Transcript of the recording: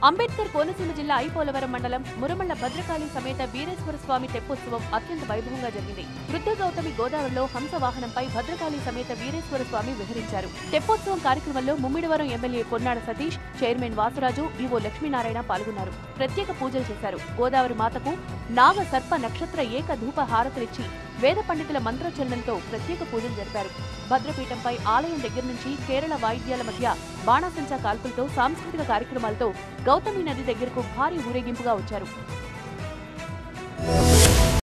అంబేద్కర్ కోనసీమ జిల్లా ఐపోలవరం మండలం మురమళ్ల భద్రకాళి సమేత వీరేశ్వర స్వామి తెప్పోత్సవం అత్యంత వైభవంగా జరిగింది వృద్ధ గౌతమి గోదావరిలో హంస వాహనంపై భద్రకాళి సమేత వీరేశ్వర స్వామి విహరించారు తెప్పోత్సవం కార్యక్రమంలో Mummidivaram MLA Ponnada Satish chairman Vasaraju EO Lakshminarayana పాల్గొన్నారు ప్రత్యేక పూజలు చేశారు గోదావరి మాతకు నాగ సర్ప నక్షత్ర ఏక ధూప హారతులిచ్చి వేద పండితుల మంత్రోచ్చరణంతో ప్రత్యేక పూజలు జరిపారు భద్రపీఠంపై ఆలయం దగ్గర నుంచి కేరళ వాయిద్యాల మధ్య బాణాసంచా కాల్పులతో సాంస్కృతిక కార్యక్రమాలతో గౌతమి నది దగ్గరకు భారీ ఊరేగింపుగా వచ్చారు